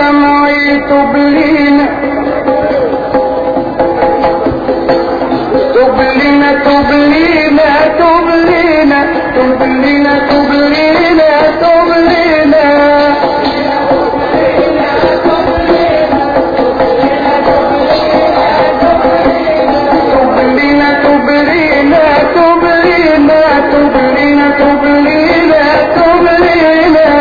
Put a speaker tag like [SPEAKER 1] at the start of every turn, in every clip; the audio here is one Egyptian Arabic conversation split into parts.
[SPEAKER 1] الدمع تبلينا تبلينا تبلينا تبلينا تبلينا تبلينا تبلينا تبلينا تبلينا تبلينا تبلينا تبلينا تبلينا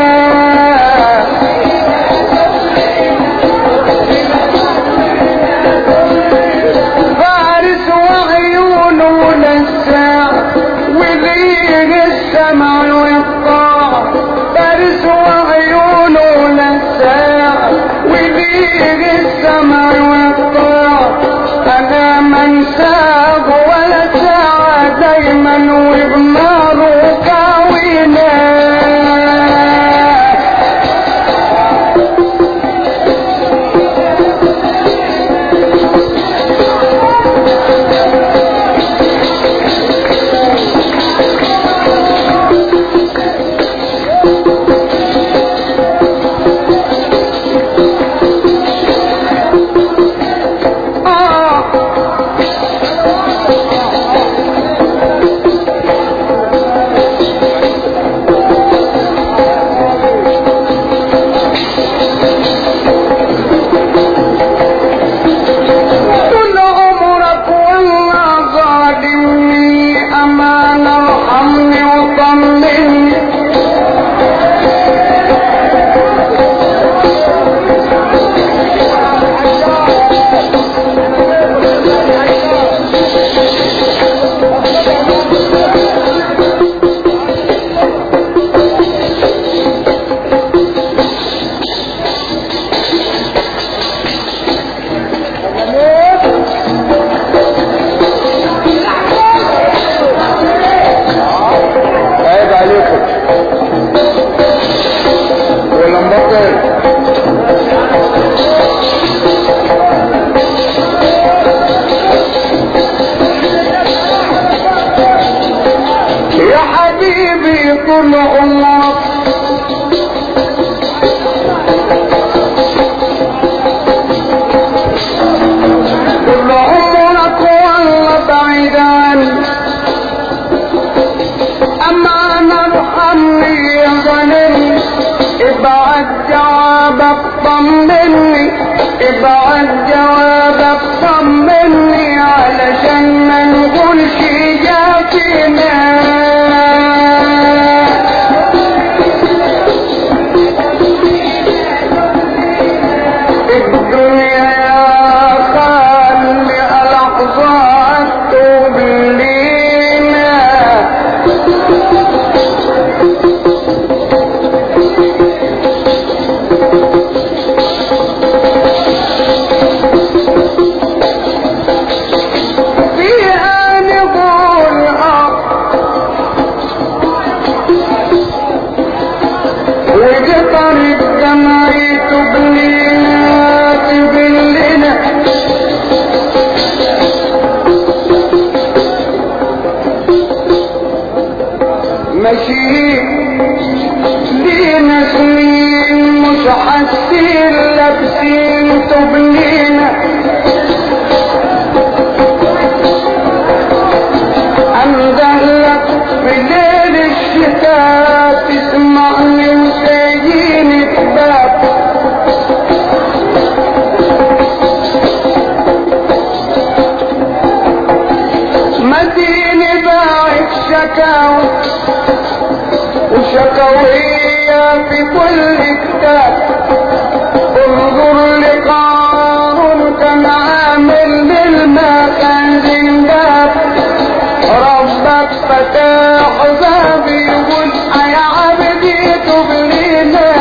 [SPEAKER 1] فارس وعيونه لساع وليه السمع والطاعة فارس وعيونه لساع وليه السمع والطاعة أنا من ساق ولا ساعة دايما وبناره كاوينا آه طول عمرك والله ظالمني أمانة ارحمني وطمني
[SPEAKER 2] عيب عليكم ولما بطل
[SPEAKER 1] يا حبيبي طول عمرك طول عمرك والله بعيد عني اما انا ارحمني يا ظالمني ابعت جوابك طمني ابعت جوابك طمني علشان ما نقولش جاتنا الدنيا يا خالي لحظات تبلينا فيها نقول اه وقطر الدمع تبلينا تبلينا ماشيين لينا سنين مش حاسين لابسين تبلينا أندهلك في ليل الشتاء تسمعني وسايين الباب مدينة باعت شكاوى وشكوية في كل كتاب انظر لقارون كان عامل بالمكان زنداب ربك فتح بابي يقول يا عبدي تب لنا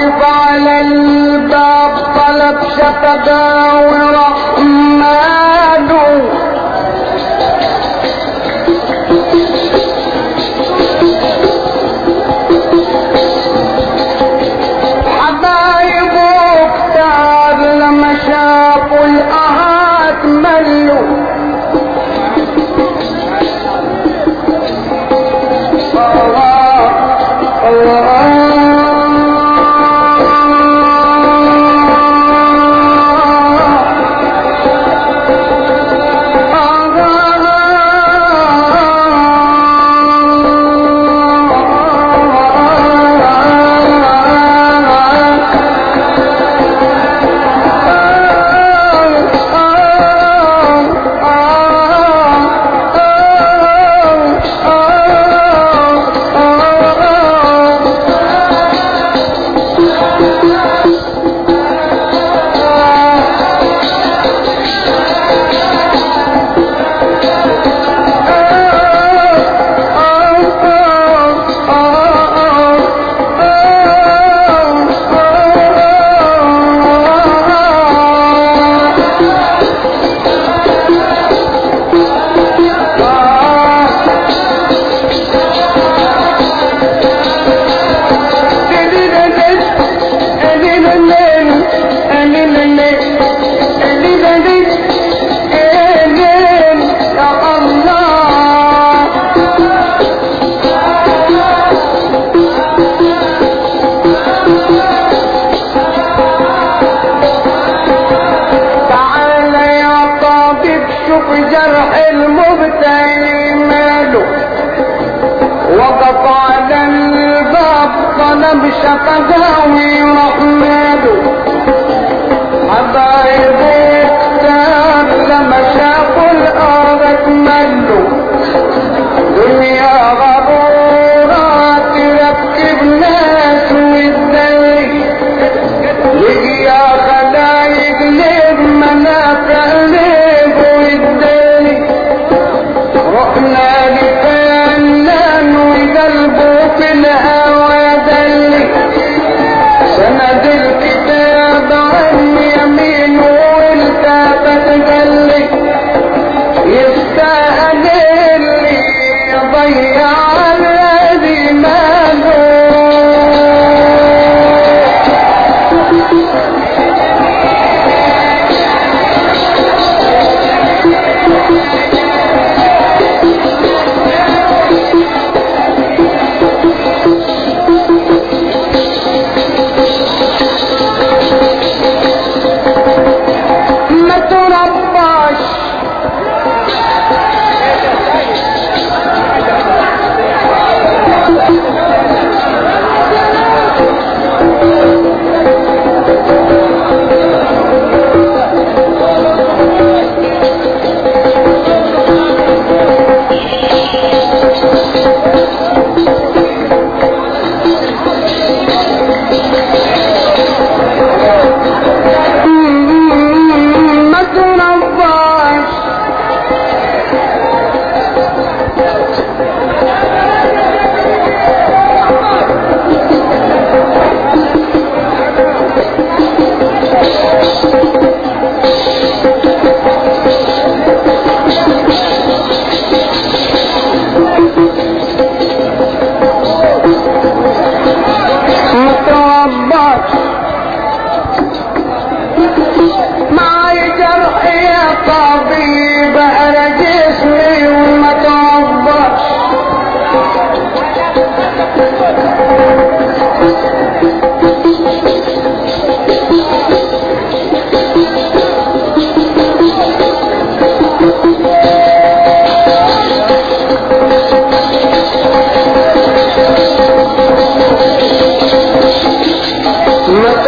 [SPEAKER 1] واقف على الباب طلب شفقة ورحمانه حبايبه كتار لما شافوا القهات ملوا تعال يا طبيب شوف جرح المبتلي ماله وقف على الباب طلب شفقاوي رحماله حبايبه كتاب لما شافوا الارض ملوا دنيا غرورة تركب ناس وتدلي يا خلايق ليه منافع ليه ويداني رحنا لفنان وقلبه في الهوى دلي سند الكتاب عن يمين والتابت قلي يستاهل اللي يضيع الذي ماله ما ترباش ما ترباش ما ترباش معي جرح يا طبيب على جسمي وما توضاش ما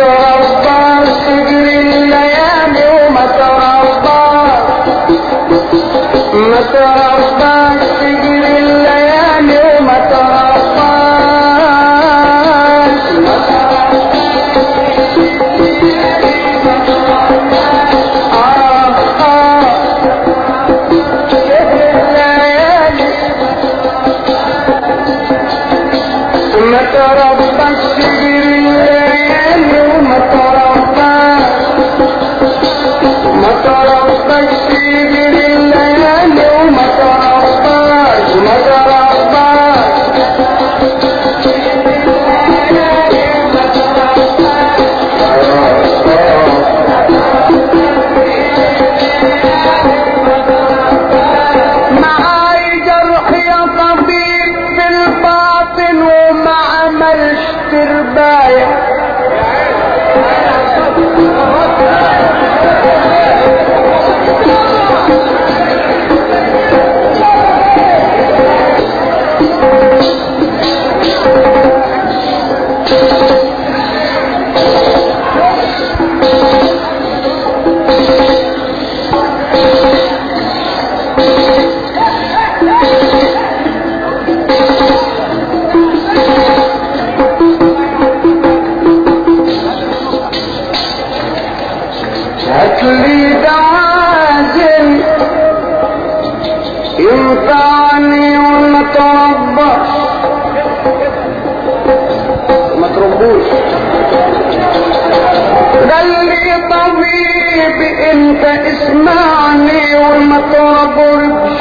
[SPEAKER 1] قال لي ده عازل ينفعني وما تربص
[SPEAKER 2] ما تربوش
[SPEAKER 1] قال لي طبيب انت اسمعني وما تربص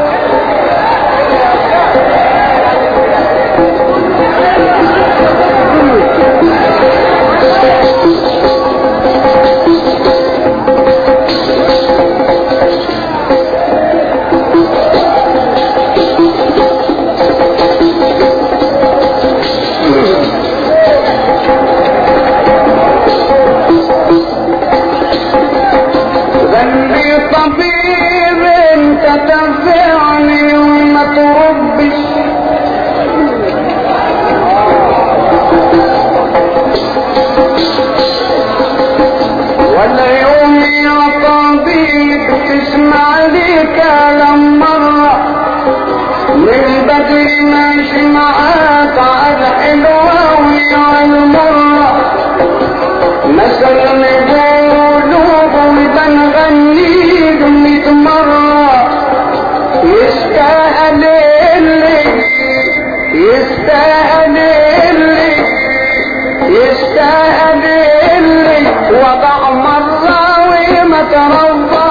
[SPEAKER 1] قال لي طبيب انت تنفعني وما تربش ولا يوم يا طبيب تسمع لي كلام مرة من بدري ماشي معاك على الحلوة وعلى المرة مثلا يقولوا بنغني ميت مرة يستاهل اللي يستاهل اللي يستاهل اللي وضع مرة وما ترضى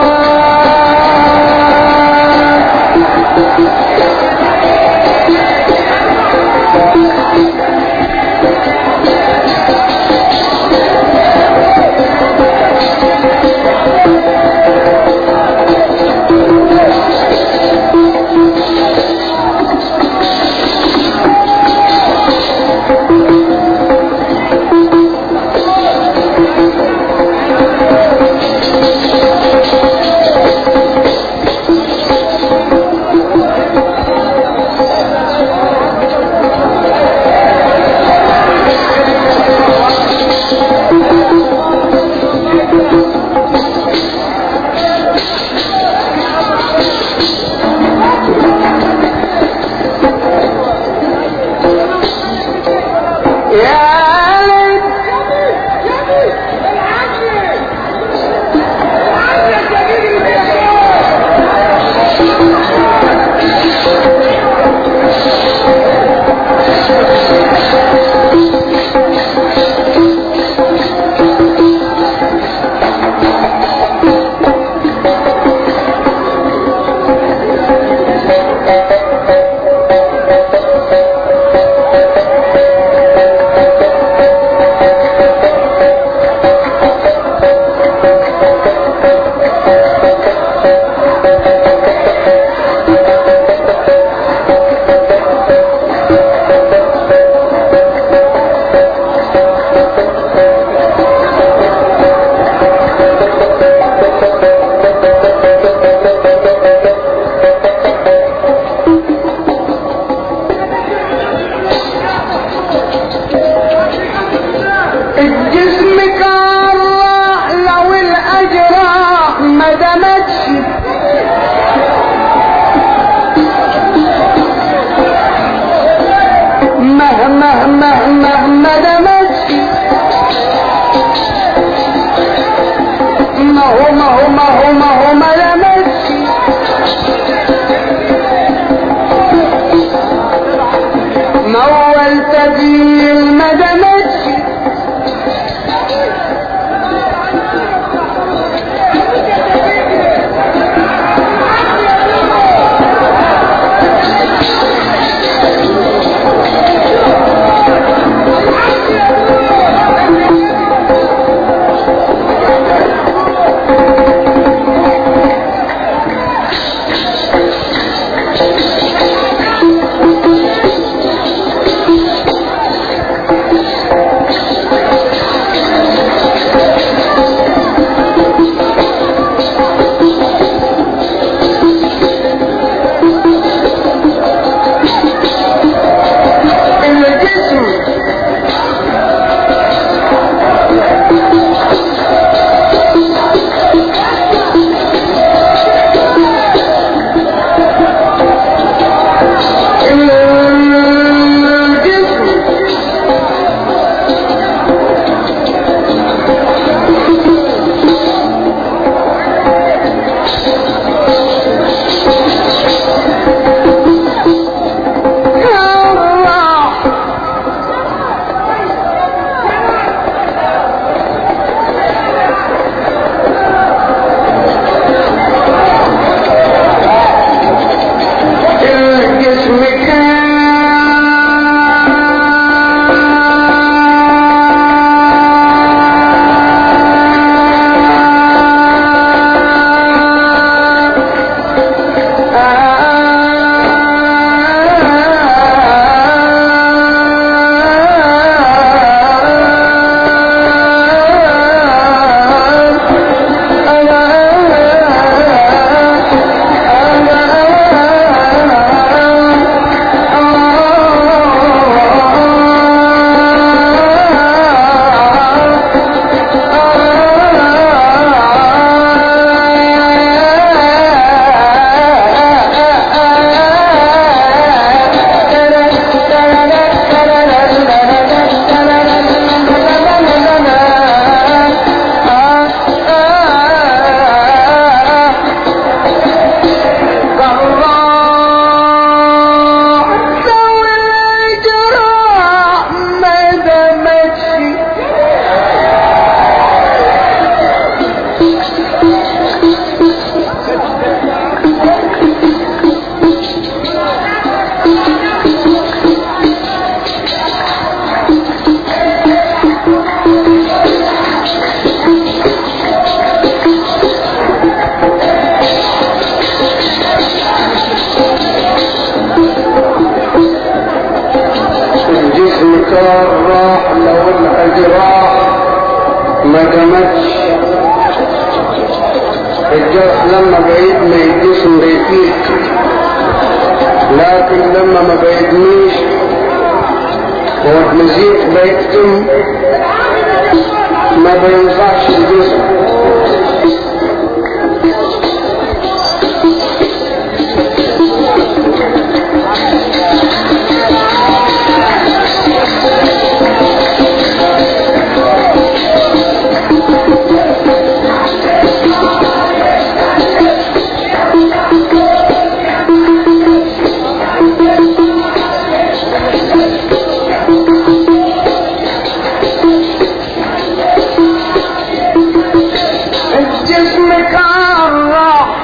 [SPEAKER 1] يا ليت الجسم كان راح لو الاجراح ما دمتش مهما مهما ما دمتش ما هو ما هو ما هو ما هو ما دمتش ما هو التدين ما دمتش ما دمتش الجرح لما بعيد ما يجسم بيفيك لكن لما ما بعيدنيش هو المزيد بيكتم ما بينفعش الجسم الجسم كان راح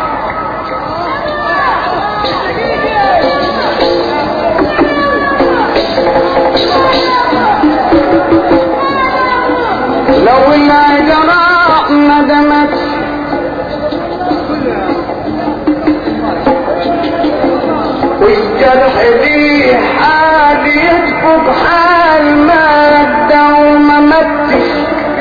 [SPEAKER 1] لو الأجراء ندمت والجرح ليه حال يدفق حال ما الدوم متش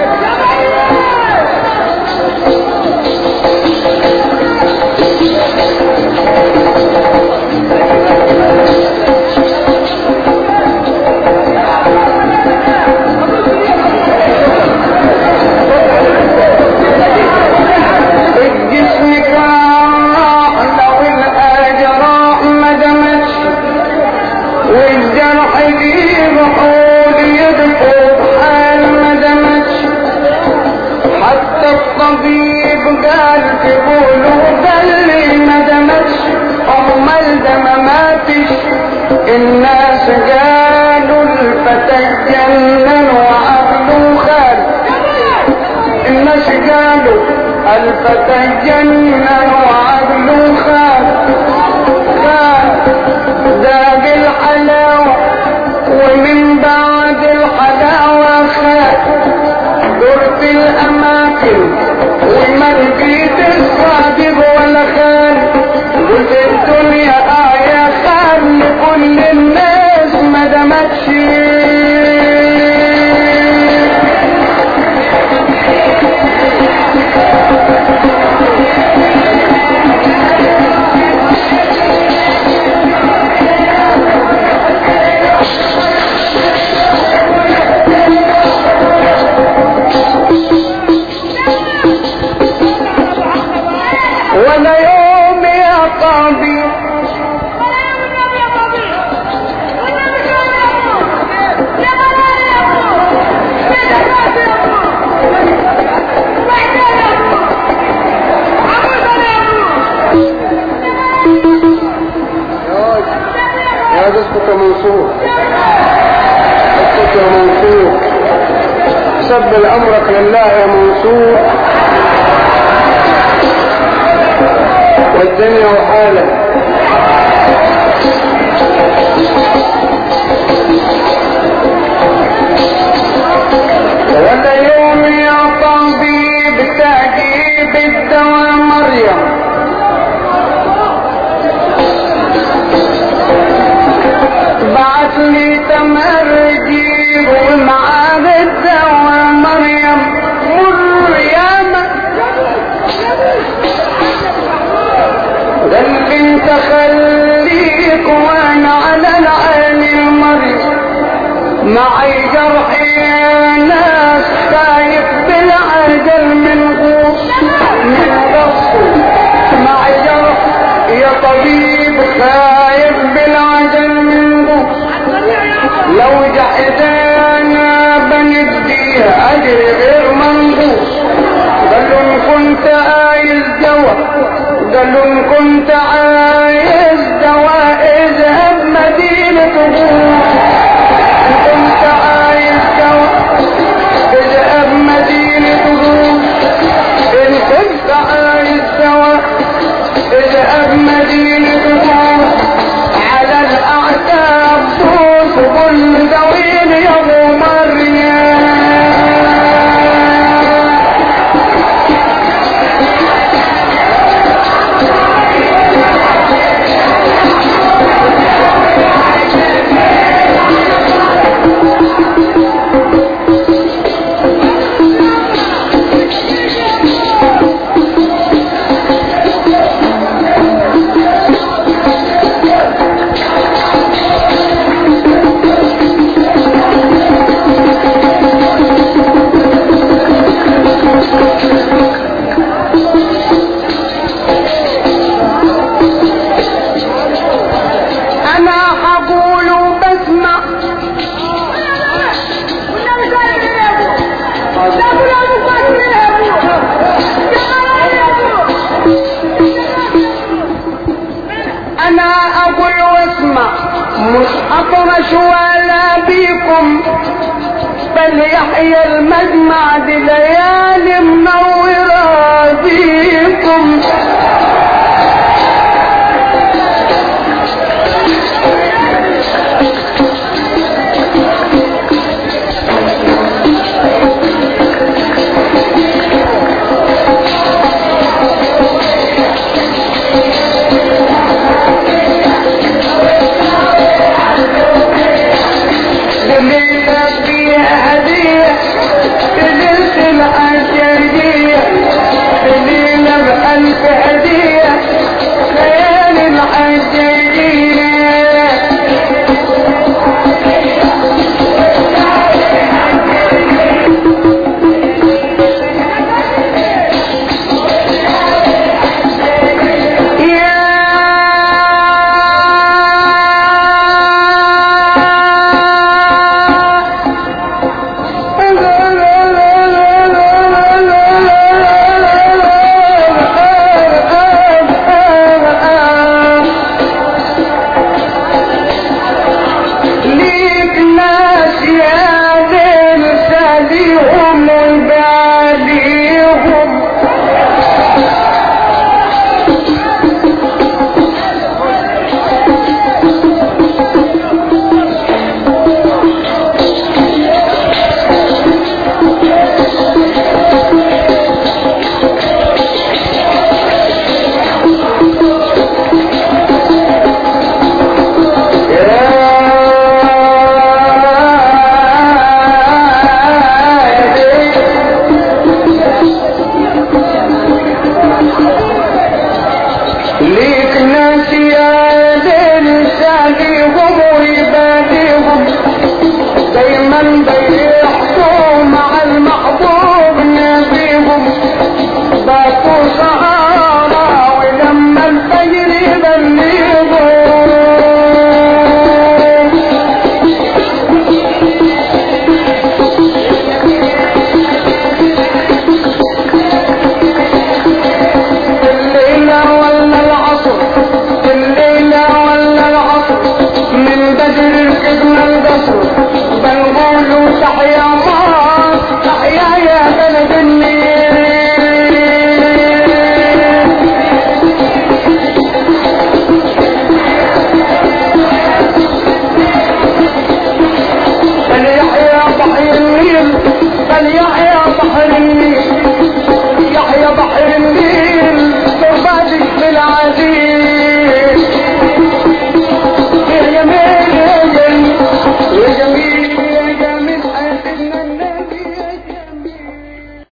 [SPEAKER 1] الجسم كان راح لو الأجراء ما دمتش والجرح يجيب حول يدفق حال ما دمتش حتى الطبيب قال تقولوا قال ما دمتش أمال ده ما ماتش الناس قالوا الفتى اتجنن وعقله خال الناس قالوا الفتى اتجنن وعقله خال خال ذاق الحلاوة ومن بعد الحلاوة خال درت الأماكن وما لقيت الصادق ولا خال قلت الدنيا آية خال لكل الناس ما دمتش ولا يوم يا طبيب يا اسكت يا منصور اسكت يا منصور سبل امرك لله يا منصور والدنيا وحالك ولا يوم يا طبيب تجيب الدواء مريم بعت لي تمرجي ومعاه الدواء مريم مريم ده البنت خليك وانا على العين المريض معي جرحي يا ناس خايف بالعجل من غوص من قصه معي جرح يا طبيب خايف بالعجل من غوص لو جحدانا بنديها اجر غير منغوص قالوا ان كنت عايز دواء قالوا ان كنت عايز دواء اذهب مدينة غوص ان كنت عايز دواء اذهب مدينة غوص ان كنت عايز دواء اذهب مدينة غوص على الاعتاب فوس كل دوين يا ابو مريم انا اقول واسمع مش اطرش ولا بيكم بل يحيى المجمع دي ليالي منور